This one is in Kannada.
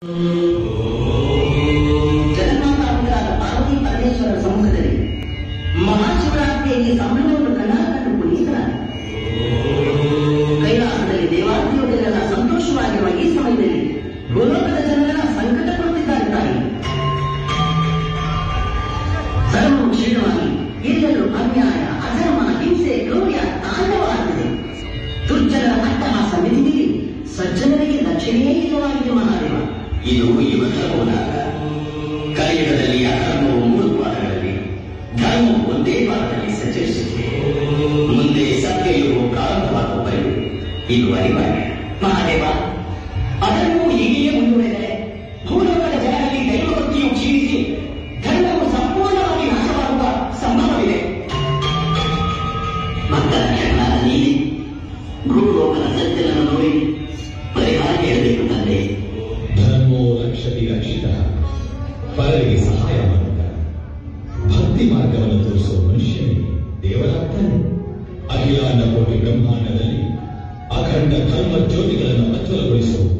ಜಗನ್ನಾಥಾಂತರಾದ ಪಾರ್ವತಿ ಪರಮೇಶ್ವರರ ಸಮ್ಮುಖದಲ್ಲಿ ಮಹಾಶಿವರಾತ್ರಿಯಲ್ಲಿ ಸಂಭ್ರಮವನ್ನು ಕಣ್ಣಾಕಂಡು ಪುನೀತನಾದ ಕೈಲಾಸದಲ್ಲಿ ದೇವಾದಿದೇವತೆಗಳೆಲ್ಲ ಸಂತೋಷವಾಗಿರುವ ಈ ಸಮಯದಲ್ಲಿ ಭೂಲೋಕದ ಜನರೆಲ್ಲ ಸಂಕಟ ಪಡುತ್ತಿದ್ದಾರೆ ತಾಯಿ ಧರ್ಮವು ಕ್ಷೀಣವಾಗಿ ಎಲ್ಲರೂ ಅನ್ಯಾಯ ಅಧರ್ಮ ಹಿಂಸೆ ಕ್ರೌರ್ಯ ತಾಂಡವಾಗುತ್ತಿದೆ ದುರ್ಜನರ ಅಟ್ಟಹಾಸ ಮಿತಿಮೀರಿ ಸಜ್ಜನರಿಗೆ ರಕ್ಷಣೆಯೇ ಇಲ್ಲವಾಗಿದೆ ಮಹಾದೇವ ಇದು ಇವರ ಹೋರಾಟ ಕಲಿಯುಗದಲ್ಲಿ ಅಧರ್ಮವು ಮೂರು ವಾರಗಳಲ್ಲಿ ಧರ್ಮವು ಒಂದೇ ವಾರದಲ್ಲಿ ಸಂಚರಿಸುತ್ತಿದೆ ಮುಂದೆ ಸತ್ಯಯುಗವು ಪ್ರಾರಂಭವಾಗುವವರೆಗೂ ಇದು ಅನಿವಾರ್ಯ ಮಹಾದೇವ ಅಧರ್ಮವು ಹೀಗೆಯೇ ಮುಂದುವರೆದರೆ ಭೂಲೋಕದ ಜನರಲ್ಲಿ ದೈವಭಕ್ತಿಯು ಕ್ಷೀಣಿಸಿ ಧರ್ಮವು ಸಂಪೂರ್ಣವಾಗಿ ನಾಶವಾಗುವ ಸಂಭವವಿದೆ ಮಕ್ಕಳ ಕ್ಷಣಾದ ನೀಡಿ ಭೂಲೋಕದ ಸತ್ಯವನ್ನು ನೋಡಿ ಪರಿಹಾರ ಹೇಳಬೇಕು ತಂದೆ ಧರ್ಮೋ ರಕ್ಷತಿ ರಕ್ಷಿತ ಪರರಿಗೆ ಸಹಾಯ ಮಾಡುತ್ತ ಭಕ್ತಿ ಮಾರ್ಗವನ್ನು ತೋರಿಸುವ ಮನುಷ್ಯನೇ ದೇವರಾಗ್ತಾನೆ ಅಖಿಲಾಂಡ ಕೋಟಿ ಬ್ರಹ್ಮಾಂಡದಲ್ಲಿ ಅಖಂಡ ಧರ್ಮ ಜ್ಯೋತಿಗಳನ್ನು ಪ್ರಜ್ವಲಗೊಳಿಸುವ